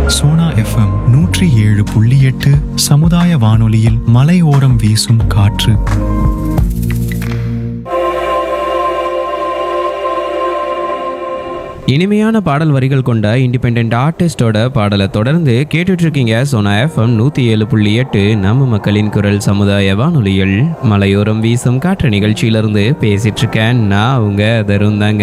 Sona FM நூற்றி ஏழு புள்ளி எட்டு சமுதாய வானொலியில் மலையோரம் வீசும் காற்று இனிமையான பாடல் வரிகள் கொண்ட இண்டிபெண்ட் ஆர்டிஸ்டோட பாடலை தொடர்ந்து கேட்டுட்டு இருக்கீங்க சோனா எஃப்எம் நூற்றி ஏழு புள்ளி எட்டு நம்ம மக்களின் குரல் சமுதாய வானொலியில் மலையோரம் வீசும் காற்று நிகழ்ச்சியிலிருந்து பேசிட்டு இருக்கேன் நான் அவங்க தருண் தாங்க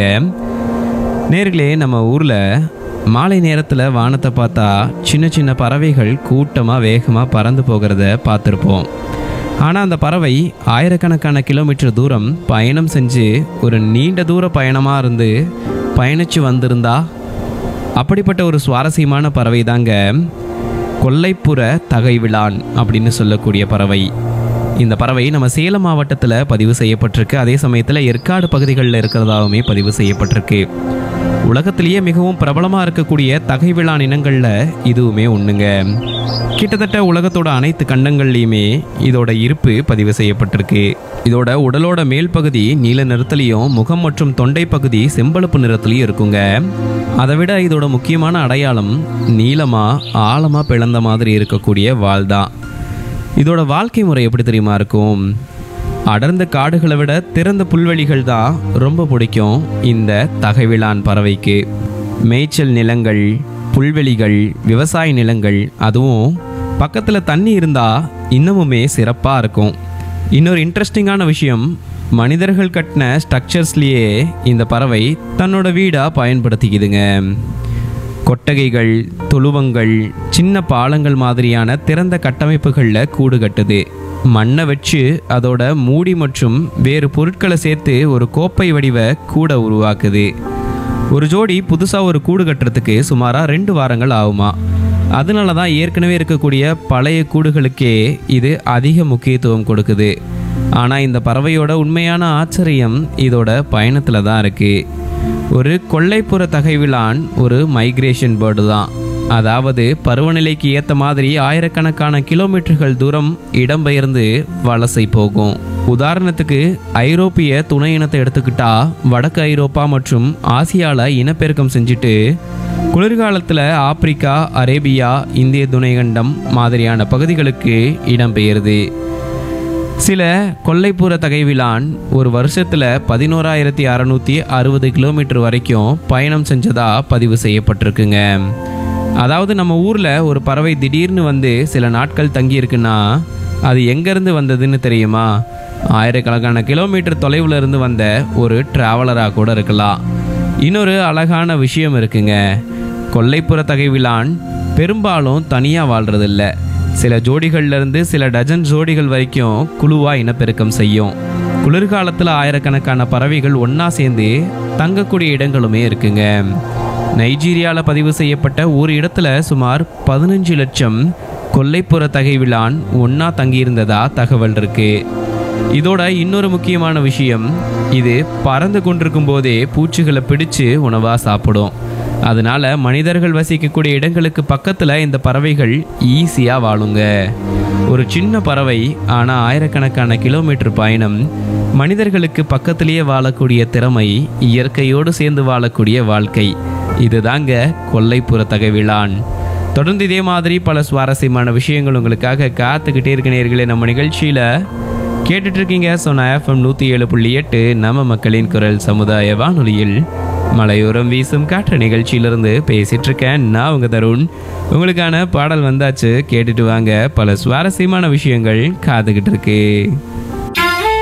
நேர்களே நம்ம ஊரில் மாலை நேரத்தில் வானத்தை பார்த்தா சின்ன சின்ன பறவைகள் கூட்டமாக வேகமாக பறந்து போகிறத பார்த்துருப்போம் ஆனால் அந்த பறவை ஆயிரக்கணக்கான கிலோமீட்டர் தூரம் பயணம் செஞ்சு ஒரு நீண்ட தூர பயணமாக இருந்து பயணித்து வந்திருந்தா அப்படிப்பட்ட ஒரு சுவாரஸ்யமான பறவை தாங்க கொல்லைப்புற தகைவிழான் அப்படின்னு சொல்லக்கூடிய பறவை இந்த பறவை நம்ம சேலம் மாவட்டத்தில் பதிவு செய்யப்பட்டிருக்கு அதே சமயத்தில் ஏற்காடு பகுதிகளில் இருக்கிறதாவுமே பதிவு செய்யப்பட்டிருக்கு உலகத்திலேயே மிகவும் பிரபலமாக இருக்கக்கூடிய தகைவிழான் இனங்களில் இதுவுமே ஒன்றுங்க கிட்டத்தட்ட உலகத்தோட அனைத்து கண்டங்கள்லையுமே இதோட இருப்பு பதிவு செய்யப்பட்டிருக்கு இதோட உடலோட மேல் பகுதி நீல நிறத்துலையும் முகம் மற்றும் தொண்டை பகுதி செம்பழுப்பு நிறத்துலையும் இருக்குங்க அதை விட இதோட முக்கியமான அடையாளம் நீளமா ஆழமா பிளந்த மாதிரி இருக்கக்கூடிய வால் தான் இதோட வாழ்க்கை முறை எப்படி தெரியுமா இருக்கும் அடர்ந்த காடுகளை விட திறந்த புல்வெளிகள் தான் ரொம்ப பிடிக்கும் இந்த தகைவிழான் பறவைக்கு மேய்ச்சல் நிலங்கள் புல்வெளிகள் விவசாய நிலங்கள் அதுவும் பக்கத்தில் தண்ணி இருந்தால் இன்னமுமே சிறப்பாக இருக்கும் இன்னொரு இன்ட்ரெஸ்டிங்கான விஷயம் மனிதர்கள் கட்டின ஸ்ட்ரக்சர்ஸ்லேயே இந்த பறவை தன்னோட வீடாக பயன்படுத்திக்குதுங்க கொட்டகைகள் தொழுவங்கள் சின்ன பாலங்கள் மாதிரியான திறந்த கட்டமைப்புகளில் கூடு கட்டுது மண்ணை வச்சு அதோட மூடி மற்றும் வேறு பொருட்களை சேர்த்து ஒரு கோப்பை வடிவ கூடை உருவாக்குது ஒரு ஜோடி புதுசாக ஒரு கூடு கட்டுறதுக்கு சுமாராக ரெண்டு வாரங்கள் ஆகுமா அதனால தான் ஏற்கனவே இருக்கக்கூடிய பழைய கூடுகளுக்கே இது அதிக முக்கியத்துவம் கொடுக்குது ஆனால் இந்த பறவையோட உண்மையான ஆச்சரியம் இதோட பயணத்தில் தான் இருக்குது ஒரு கொல்லைப்புற தகைவிலான் ஒரு மைக்ரேஷன் பேர்டு தான் அதாவது பருவநிலைக்கு ஏற்ற மாதிரி ஆயிரக்கணக்கான கிலோமீட்டர்கள் தூரம் இடம்பெயர்ந்து வலசை போகும் உதாரணத்துக்கு ஐரோப்பிய துணை இனத்தை எடுத்துக்கிட்டா வடக்கு ஐரோப்பா மற்றும் ஆசியால இனப்பெருக்கம் செஞ்சுட்டு குளிர்காலத்தில் ஆப்பிரிக்கா அரேபியா இந்திய துணைக்கண்டம் மாதிரியான பகுதிகளுக்கு இடம்பெயருது சில கொல்லைப்புற தகைவிலான் ஒரு வருஷத்தில் பதினோராயிரத்தி அறநூற்றி அறுபது கிலோமீட்டர் வரைக்கும் பயணம் செஞ்சதா பதிவு செய்யப்பட்டிருக்குங்க அதாவது நம்ம ஊரில் ஒரு பறவை திடீர்னு வந்து சில நாட்கள் தங்கியிருக்குன்னா அது எங்கேருந்து வந்ததுன்னு தெரியுமா ஆயிரக்கணக்கான கிலோமீட்டர் தொலைவில் இருந்து வந்த ஒரு டிராவலராக கூட இருக்கலாம் இன்னொரு அழகான விஷயம் இருக்குங்க கொல்லைப்புற தகைவிலான் பெரும்பாலும் தனியாக வாழ்றதில்ல சில ஜோடிகள்ல இருந்து சில டஜன் ஜோடிகள் வரைக்கும் குழுவா இனப்பெருக்கம் செய்யும் குளிர்காலத்தில் ஆயிரக்கணக்கான பறவைகள் ஒன்றா சேர்ந்து தங்கக்கூடிய இடங்களுமே இருக்குங்க நைஜீரியாவில் பதிவு செய்யப்பட்ட ஒரு இடத்துல சுமார் பதினஞ்சு லட்சம் கொல்லைப்புற தகைவிலான் ஒன்றா தங்கியிருந்ததா தகவல் இருக்கு இதோட இன்னொரு முக்கியமான விஷயம் இது பறந்து கொண்டிருக்கும் போதே பூச்சிகளை பிடிச்சு உணவா சாப்பிடும் அதனால மனிதர்கள் வசிக்கக்கூடிய இடங்களுக்கு பக்கத்துல இந்த பறவைகள் ஈஸியா வாழுங்க ஒரு சின்ன பறவை ஆனா ஆயிரக்கணக்கான கிலோமீட்டர் பயணம் மனிதர்களுக்கு பக்கத்திலேயே வாழக்கூடிய திறமை இயற்கையோடு சேர்ந்து வாழக்கூடிய வாழ்க்கை இதுதாங்க கொல்லைப்புற தகவிலான் தொடர்ந்து இதே மாதிரி பல சுவாரஸ்யமான விஷயங்கள் உங்களுக்காக காத்துக்கிட்டே இருக்க நேர்களே நம்ம நிகழ்ச்சியில கேட்டுட்டு இருக்கீங்க சொன்ன எஃப்எம் நூற்றி ஏழு புள்ளி எட்டு நம்ம மக்களின் குரல் சமுதாய வானொலியில் மலையோரம் வீசும் காற்று நிகழ்ச்சியிலிருந்து பேசிட்டு இருக்கேன் நான் உங்க தருண் உங்களுக்கான பாடல் வந்தாச்சு கேட்டுட்டு வாங்க பல சுவாரஸ்யமான விஷயங்கள் காத்துக்கிட்டு இருக்கு